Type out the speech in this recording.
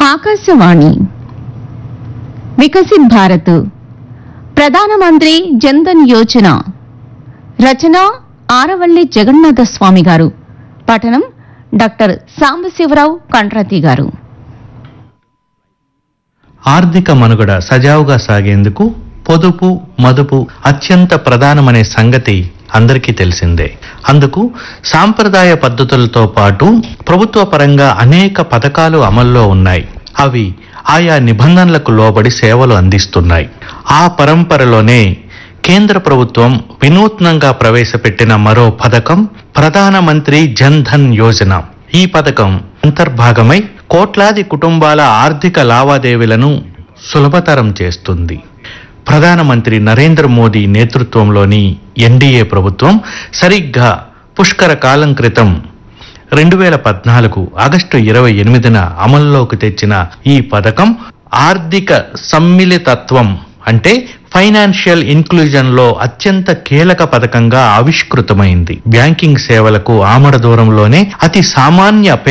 ఆకాశవాణి వికసిత్ భారత్ ప్రధానమంత్రి జన్ధన్ యోజన రచన ఆరవల్లి జగన్నాథ స్వామి గారు పఠనం డాక్టర్ సాంబశివరావు కంట్రాతి గారు ఆర్థిక మనుగడ సజావుగా సాగేందుకు పొదుపు మదుపు అత్యంత ప్రధానమనే సంగతి అందరికీ తెలిసిందే అందుకు సాంప్రదాయ పద్ధతులతో పాటు ప్రభుత్వ పరంగా అనేక పథకాలు అమల్లో ఉన్నాయి అవి ఆయా నిబంధనలకు లోబడి సేవలు అందిస్తున్నాయి ఆ పరంపరలోనే కేంద్ర ప్రభుత్వం వినూత్నంగా ప్రవేశపెట్టిన మరో పథకం ప్రధానమంత్రి జన్ ధన్ యోజన ఈ పథకం అంతర్భాగమై కోట్లాది కుటుంబాల ఆర్థిక లావాదేవీలను సులభతరం చేస్తుంది ప్రధానమంత్రి నరేంద్ర మోదీ నేతృత్వంలోని ఎన్డీఏ ప్రభుత్వం సరిగ్గా పుష్కర కాలం క్రితం రెండు వేల పద్నాలుగు ఆగస్టు ఇరవై ఎనిమిదిన అమల్లోకి తెచ్చిన ఈ పథకం ఆర్థిక సమ్మిళితత్వం అంటే ఫైనాన్షియల్ ఇన్క్లూజన్ లో అత్యంత కీలక పథకంగా ఆవిష్కృతమైంది బ్యాంకింగ్ సేవలకు ఆమడ దూరంలోనే అతి సామాన్య